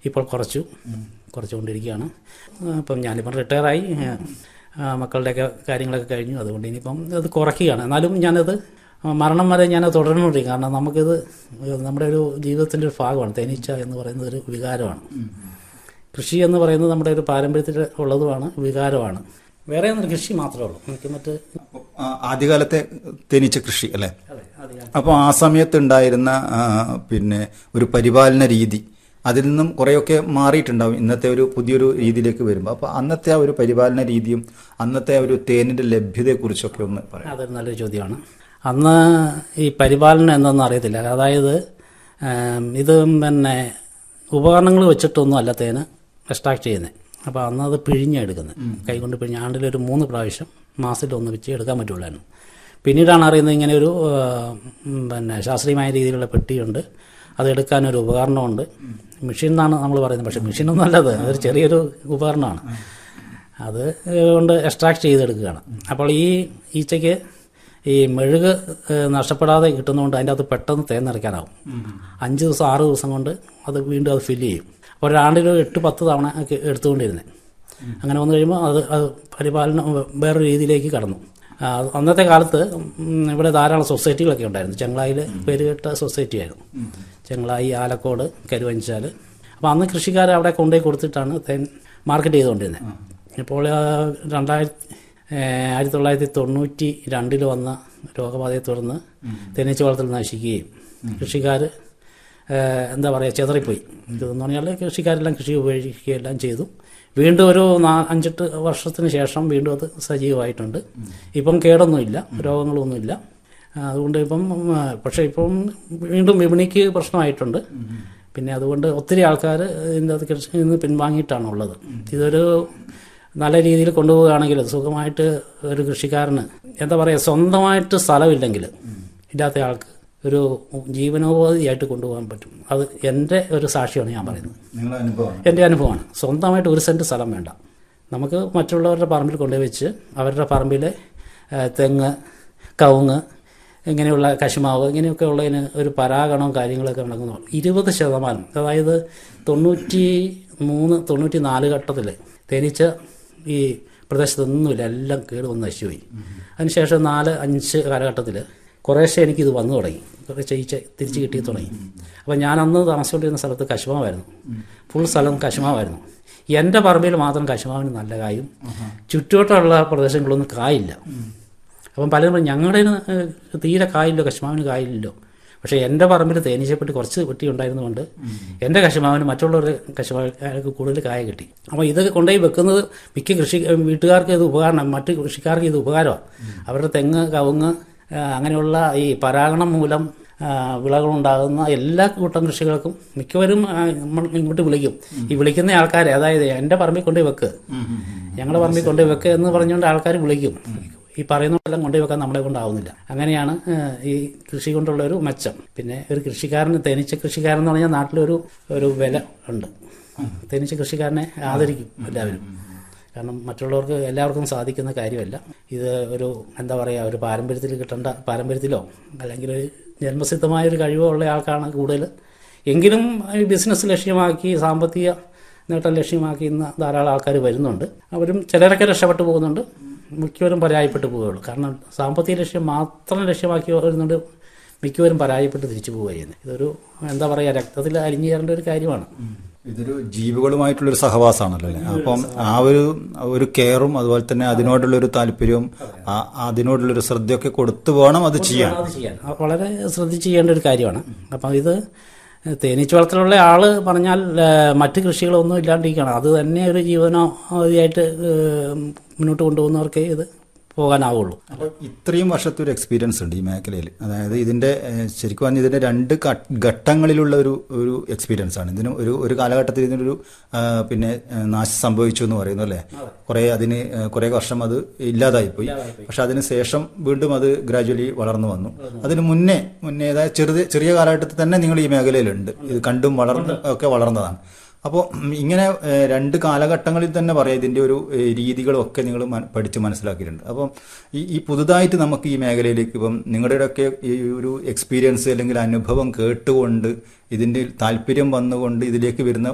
ഇപ്പോൾ കുറച്ചു കുറച്ചുകൊണ്ടിരിക്കുകയാണ് ആ, ഇപ്പം ഞാനിപ്പം റിട്ടയറായി ആ, മക്കളുടെയൊക്കെ കാര്യങ്ങളൊക്കെ കഴിഞ്ഞു അതുകൊണ്ട് ഇനിയിപ്പം അത് കുറയ്ക്കുകയാണ് എന്നാലും ഞാനത് മരണം വരെ ഞാൻ തുടർന്നുകൊണ്ടിരിക്കും കാരണം നമുക്കിത് നമ്മുടെ ഒരു ജീവിതത്തിൻ്റെ ഒരു ഭാഗമാണ് തേനീച്ച എന്ന് പറയുന്നത് ഒരു വികാരമാണ് കൃഷി എന്ന് പറയുന്നത് നമ്മുടെ ഒരു പാരമ്പര്യത്തിൽ ഉള്ളതുമാണ് വികാരമാണ് വേറെ ഒന്നും കൃഷി മാത്രമേ ഉള്ളൂ എനിക്ക് മറ്റ് അപ്പൊ, ആ, ആദ്യകാലത്തെ തേനീച്ച കൃഷി അല്ലേ അതെ അധികം അപ്പോൾ ആ സമയത്ത് ഉണ്ടായിരുന്ന ആ, പിന്നെ ഒരു പരിപാലന രീതി അതിൽ നിന്നും കുറേയൊക്കെ മാറിയിട്ടുണ്ടാവും ഇന്നത്തെ ഒരു പുതിയൊരു രീതിയിലേക്ക് വരുമ്പോൾ അപ്പോൾ അന്നത്തെ ആ ഒരു പരിപാലന രീതിയും അന്നത്തെ ആ ഒരു തേനിന്റെ ലഭ്യതയെക്കുറിച്ചൊക്കെ ഒന്ന് പറയാം അതൊരു നല്ലൊരു ചോദ്യമാണ് അന്ന് ഈ പരിപാലനം എന്തെന്ന് അറിയത്തില്ല അതായത് ഏം, ഇത് പിന്നെ ഉപകരണങ്ങൾ വെച്ചിട്ടൊന്നും അല്ല തേന് എക്സ്ട്രാക്ട് ചെയ്യുന്നത് അപ്പോൾ അന്ന് അത് പിഴിഞ്ഞെടുക്കുന്നത് കൈകൊണ്ട് പിഴിഞ്ഞ് ആണ്ടിലൊരു മൂന്ന് പ്രാവശ്യം മാസത്തിലൊന്ന് വെച്ച് എടുക്കാൻ പറ്റുള്ളായിരുന്നു പിന്നീടാണ് അറിയുന്നത് ഇങ്ങനെ ഒരു ആ, ഉം, പിന്നെ ശാസ്ത്രീയമായ രീതിയിലുള്ള പെട്ടിയുണ്ട് അത് എടുക്കാനൊരു ഉപകരണമുണ്ട് മെഷീൻ എന്നാണ് നമ്മൾ പറയുന്നത് പക്ഷേ മെഷീനൊന്നും അല്ലത് അതൊരു ചെറിയൊരു ഉപകരണമാണ് അത് കൊണ്ട് എക്സ്ട്രാക്ട് ചെയ്തെടുക്കുകയാണ് അപ്പോൾ ഈ ഈച്ചയ്ക്ക് ഈ മെഴുക് ഏഹ്, നഷ്ടപ്പെടാതെ കിട്ടുന്നതുകൊണ്ട് അതിൻ്റെ അകത്ത് പെട്ടെന്ന് തേൻ നിറയ്ക്കാനാവും അഞ്ച് ദിവസം ആറ് ദിവസം കൊണ്ട് അത് വീണ്ടും അത് ഫില്ല് ചെയ്യും അപ്പോൾ ഒരാണ്ടിൽ ഒരു എട്ട് പത്ത് തവണ ഒക്കെ എടുത്തുകൊണ്ടിരുന്നത് അങ്ങനെ വന്നു കഴിയുമ്പോൾ അത് അത് പരിപാലനം വേറൊരു രീതിയിലേക്ക് കടന്നു ആ, അന്നത്തെ കാലത്ത് ഉം, ഇവിടെ ധാരാളം സൊസൈറ്റികളൊക്കെ ഉണ്ടായിരുന്നു ചെങ്ങളായിൽ പേരുകെട്ട സൊസൈറ്റി ആയിരുന്നു ചെങ്ങളായി ആലക്കോട് കരുവഞ്ചാൽ അപ്പോൾ അന്ന് കൃഷിക്കാർ അവിടെ കൊണ്ടുപോയി കൊടുത്തിട്ടാണ് തേൻ മാർക്കറ്റ് ചെയ്തുകൊണ്ടിരുന്നത് ഇപ്പോൾ ആ, രണ്ടായിരത്തി ഏഹ്, ആയിരത്തി തൊള്ളായിരത്തി തൊണ്ണൂറ്റി രണ്ടിൽ വന്ന രോഗബാധയെ തുടർന്ന് തേനീച്ച വളർത്തൽ നശിക്കുകയും കൃഷിക്കാർ എന്താ പറയുക ചെതറിപ്പോയി ഇതെന്ന് പറഞ്ഞാൽ കൃഷിക്കാരെല്ലാം കൃഷി ഉപേക്ഷിക്കുകയെല്ലാം ചെയ്തു വീണ്ടും ഒരു നാ അഞ്ചെട്ട് വർഷത്തിന് ശേഷം വീണ്ടും അത് സജീവമായിട്ടുണ്ട് ഇപ്പം കേടൊന്നുമില്ല രോഗങ്ങളൊന്നുമില്ല ആ, അതുകൊണ്ട് ഇപ്പം ഉം, ആ, പക്ഷേ ഇപ്പം വീണ്ടും വിപണിക്ക് പ്രശ്നമായിട്ടുണ്ട് പിന്നെ അതുകൊണ്ട് ഒത്തിരി ആൾക്കാർ ഇതിൻ്റെ അത് കൃഷിയിൽ നിന്ന് പിൻവാങ്ങിയിട്ടാണ് ഉള്ളത് ഇതൊരു നല്ല രീതിയിൽ കൊണ്ടുപോവുകയാണെങ്കിൽ സുഖമായിട്ട് ഒരു കൃഷിക്കാരന് എന്താ പറയുക സ്വന്തമായിട്ട് സ്ഥലമില്ലെങ്കിൽ ഇല്ലാത്ത ആൾക്ക് ഒരു ജീവനോപാധിയായിട്ട് കൊണ്ടുപോകാൻ പറ്റും അത് എൻ്റെ ഒരു സാക്ഷിയാണ് ഞാൻ പറയുന്നത് നിങ്ങളുടെ അനുഭവമാണ് എൻ്റെ അനുഭവമാണ് സ്വന്തമായിട്ട് ഒരു സെൻറ്റ് സ്ഥലം വേണ്ട നമുക്ക് മറ്റുള്ളവരുടെ പറമ്പിൽ കൊണ്ടുപോയി വെച്ച് അവരുടെ പറമ്പിലെ ഏ, തെങ്ങ് കവുങ്ങ് ഇങ്ങനെയുള്ള കശുമാവ് ഇങ്ങനെയൊക്കെ ഉള്ളതിന് ഒരു പരാഗണവും കാര്യങ്ങളൊക്കെ നടക്കുന്നു ഇരുപത് ശതമാനം അതായത് തൊണ്ണൂറ്റി മൂന്ന് തൊണ്ണൂറ്റി നാല് ഘട്ടത്തിൽ തേനീച്ച ഈ പ്രദേശത്തൊന്നുമില്ല എല്ലാം കേട് വന്ന് നശിച്ചുപോയി അതിനുശേഷം നാല് അഞ്ച് കാലഘട്ടത്തിൽ കുറേശ്ശെ എനിക്കിത് വന്നു തുടങ്ങി കുറേശ്ശെ ഈച്ച തിരിച്ച് കിട്ടി തുടങ്ങി അപ്പോൾ ഞാൻ അന്ന് താമസിച്ചുകൊണ്ടിരുന്ന സ്ഥലത്ത് കശുമാവായിരുന്നു ഫുൾ സ്ഥലം കശുമാവായിരുന്നു എൻ്റെ പറമ്പിൽ മാത്രം കശുമാവിന് നല്ല കായും ചുറ്റോട്ടുള്ള പ്രദേശങ്ങളൊന്നും കായില്ല അപ്പം പലരും പറയും, ഞങ്ങളുടെ കയ്യിന്ന്, ഏഹ്, തീരെ കായില്ലോ കശുമാവിന് കായില്ലല്ലോ പക്ഷേ എൻ്റെ പറമ്പിൽ തേനീച്ചപ്പെട്ടി കുറച്ച് പെട്ടി ഉണ്ടായിരുന്നുകൊണ്ട് എൻ്റെ കശുമാവിന് മറ്റുള്ളവരുടെ കശുമാവിന് കൂടുതൽ കായ കിട്ടി അപ്പോൾ ഇത് കൊണ്ടുപോയി വെക്കുന്നത് മിക്ക കൃഷി വീട്ടുകാർക്ക് ഇത് ഉപകാരം മറ്റ് കൃഷിക്കാർക്ക് ഇത് ഉപകാരമാണ് അവരുടെ തെങ്ങ് കവുങ്ങ് ആ, അങ്ങനെയുള്ള ഈ പരാഗണം മൂലം ആ, വിളകളുണ്ടാകുന്ന എല്ലാ കൂട്ടം കൃഷികൾക്കും മിക്കവരും ആ, നമ്മൾ ഇങ്ങോട്ട് വിളിക്കും ഈ വിളിക്കുന്ന ആൾക്കാരെ അതായത് എൻ്റെ പറമ്പിൽ കൊണ്ടുപോയി വെക്ക് ഞങ്ങളുടെ പറമ്പിൽ കൊണ്ടുപോയി വെക്ക് എന്ന് പറഞ്ഞുകൊണ്ട് ആൾക്കാർ വിളിക്കും ഈ പറയുന്നതെല്ലാം കൊണ്ടുപോയി വെക്കാൻ നമ്മളെ കൊണ്ടാവുന്നില്ല അങ്ങനെയാണ് ഏഹ്, ഈ കൃഷി കൊണ്ടുള്ള ഒരു മെച്ചം പിന്നെ ഒരു കൃഷിക്കാരന് തേനീച്ച കൃഷിക്കാരൻ എന്ന് പറഞ്ഞാൽ നാട്ടിലൊരു ഒരു വില ഉണ്ട് തേനീച്ച കൃഷിക്കാരനെ ആദരിക്കും എല്ലാവരും കാരണം മറ്റുള്ളവർക്ക് എല്ലാവർക്കും സാധിക്കുന്ന കാര്യമല്ല ഇത് ഒരു എന്താ പറയുക ഒരു പാരമ്പര്യത്തിൽ കിട്ടേണ്ട പാരമ്പര്യത്തിലോ അല്ലെങ്കിൽ ഒരു ജന്മസിദ്ധമായ ഒരു കഴിവോ ഉള്ള ആൾക്കാണ് കൂടുതൽ എങ്കിലും ഈ ബിസിനസ് ലക്ഷ്യമാക്കി സാമ്പത്തിക നേട്ടം ലക്ഷ്യമാക്കി ഇന്ന് ധാരാളം ആൾക്കാർ വരുന്നുണ്ട് അവരും ചിലരൊക്കെ രക്ഷപ്പെട്ടു പോകുന്നുണ്ട് മിക്കവരും പരാജയപ്പെട്ടു പോവുകയുള്ളൂ കാരണം സാമ്പത്തിക ലക്ഷ്യം മാത്രം ലക്ഷ്യമാക്കി വരുന്നുണ്ട് മിക്കവരും പരാജയപ്പെട്ട് തിരിച്ചു പോവുക ചെയ്യുന്നത് ഇതൊരു എന്താ പറയുക രക്തത്തിൽ അലിഞ്ഞു ചേരേണ്ട ഒരു കാര്യമാണ് ഇതൊരു ജീവികളുമായിട്ടുള്ളൊരു സഹവാസമാണല്ലോ അല്ലേ അപ്പം ആ ഒരു ഒരു കെയറും അതുപോലെ തന്നെ അതിനോടുള്ള ഒരു താല്പര്യവും ആ- അതിനോടുള്ളൊരു ശ്രദ്ധയൊക്കെ കൊടുത്തു വേണം അത് ചെയ്യാൻ അത് ചെയ്യാൻ അത് വളരെ ശ്രദ്ധിച്ച് ചെയ്യേണ്ട ഒരു കാര്യമാണ് അപ്പം ഇത് തേനീച്ച വളർത്തലുള്ള ആള് പറഞ്ഞാൽ ഏ, മറ്റ് കൃഷികളൊന്നും ഇല്ലാണ്ടിരിക്കണം അത് തന്നെ ഒരു ജീവനോപാധിയായിട്ട് ഏ, മുന്നോട്ട് കൊണ്ടുപോകുന്നവർക്കേ ഇത് പോകാനാവുള്ളൂ അപ്പോൾ ഇത്രയും വർഷത്തെ ഒരു എക്സ്പീരിയൻസ് ഉണ്ട് ഈ മേഖലയിൽ അതായത് ഇതിന്റെ ഏഹ്, ശരിക്കും പറഞ്ഞാൽ ഇതിന്റെ രണ്ട് ഘ- ഘട്ടങ്ങളിലുള്ള ഒരു ഒരു എക്സ്പീരിയൻസ് ആണ് ഇതിന് ഒരു ഒരു കാലഘട്ടത്തിൽ ഇതിനൊരു ആ, പിന്നെ ഏഹ്, നാശം സംഭവിച്ചു എന്ന് പറയുന്നു അല്ലേ കുറെ അതിന് ഏഹ്, കുറെ വർഷം അത് ഇല്ലാതായി പോയി പക്ഷെ അതിന് ശേഷം വീണ്ടും അത് ഗ്രാജുവലി വളർന്നു വന്നു അതിന് മുന്നേ മുന്നേ അതായത് ചെറുത് ചെറിയ കാലഘട്ടത്തിൽ തന്നെ നിങ്ങൾ ഈ മേഖലയിലുണ്ട് ഇത് കണ്ടും വളർന്ന് ഒക്കെ വളർന്നതാണ് അപ്പോൾ ഇങ്ങനെ ഏഹ്, രണ്ട് കാലഘട്ടങ്ങളിൽ തന്നെ പറയാം ഇതിന്റെ ഒരു ഏഹ്, രീതികളും ഒക്കെ നിങ്ങൾ മന- പഠിച്ച് മനസ്സിലാക്കിയിട്ടുണ്ട് അപ്പം ഈ ഈ പുതുതായിട്ട് നമുക്ക് ഈ മേഖലയിലേക്ക് ഇപ്പം നിങ്ങളുടെയൊക്കെ ഈ ഒരു എക്സ്പീരിയൻസ് അല്ലെങ്കിൽ അനുഭവം കേട്ടുകൊണ്ട് ഇതിന്റെ താല്പര്യം വന്നുകൊണ്ട് ഇതിലേക്ക് വരുന്ന